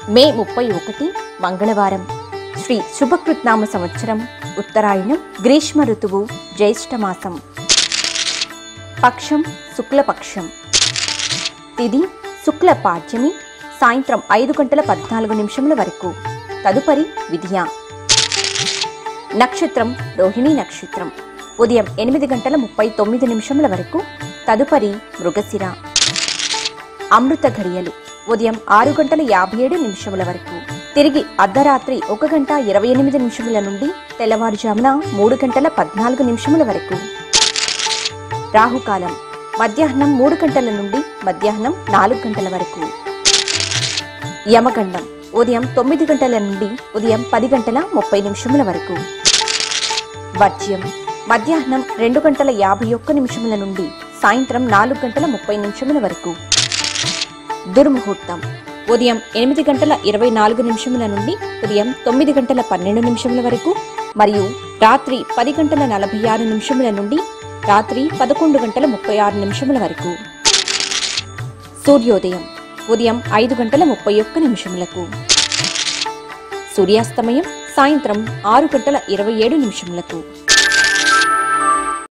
మే ముప్పై ఒకటి మంగళవారం శ్రీ శుభకృత్నామ సంవత్సరం ఉత్తరాయణం గ్రీష్మ ఋతువు జ్యేష్ఠమాసం పక్షం శుక్లపక్షం తిది శుక్ల పాడ్యమి సాయంత్రం ఐదు గంటల పద్నాలుగు నిమిషముల వరకు తదుపరి విధియ నక్షత్రం రోహిణీ నక్షత్రం ఉదయం ఎనిమిది గంటల ముప్పై తొమ్మిది నిమిషముల వరకు తదుపరి మృగశిర అమృత ఘడియలు ఉదయం ఆరు గంటల యాభై ఏడు నిమిషముల వరకు తిరిగి అర్ధరాత్రి ఒక గంట ఇరవై ఎనిమిది నిమిషముల నుండి తెల్లవారుజామున మూడు గంటల పద్నాలుగు నిమిషముల వరకు రాహుకాలం మధ్యాహ్నం మూడు గంటల నుండి మధ్యాహ్నం నాలుగు గంటల వరకు యమగండం ఉదయం తొమ్మిది గంటల నుండి ఉదయం పది గంటల ముప్పై నిమిషముల వరకు వర్జ్యం మధ్యాహ్నం రెండు గంటల యాభై ఒక్క నిమిషముల నుండి సాయంత్రం నాలుగు గంటల ముప్పై నిమిషముల వరకు దుర్ముహూర్తం ఉదయం ఎనిమిది గంటల ఇరవై నాలుగు నిమిషముల నుండి ఉదయం తొమ్మిది గంటల పన్నెండు నిమిషముల వరకు మరియు రాత్రి పది గంటల నలభై ఆరు నిమిషముల నుండి రాత్రి పదకొండు గంటల ముప్పై ఆరు నిమిషముల వరకు సూర్యోదయం ఉదయం ఐదు గంటల ముప్పై ఒక్క నిమిషములకు సూర్యాస్తమయం సాయంత్రం ఆరు గంటల ఇరవై ఏడు నిమిషములకు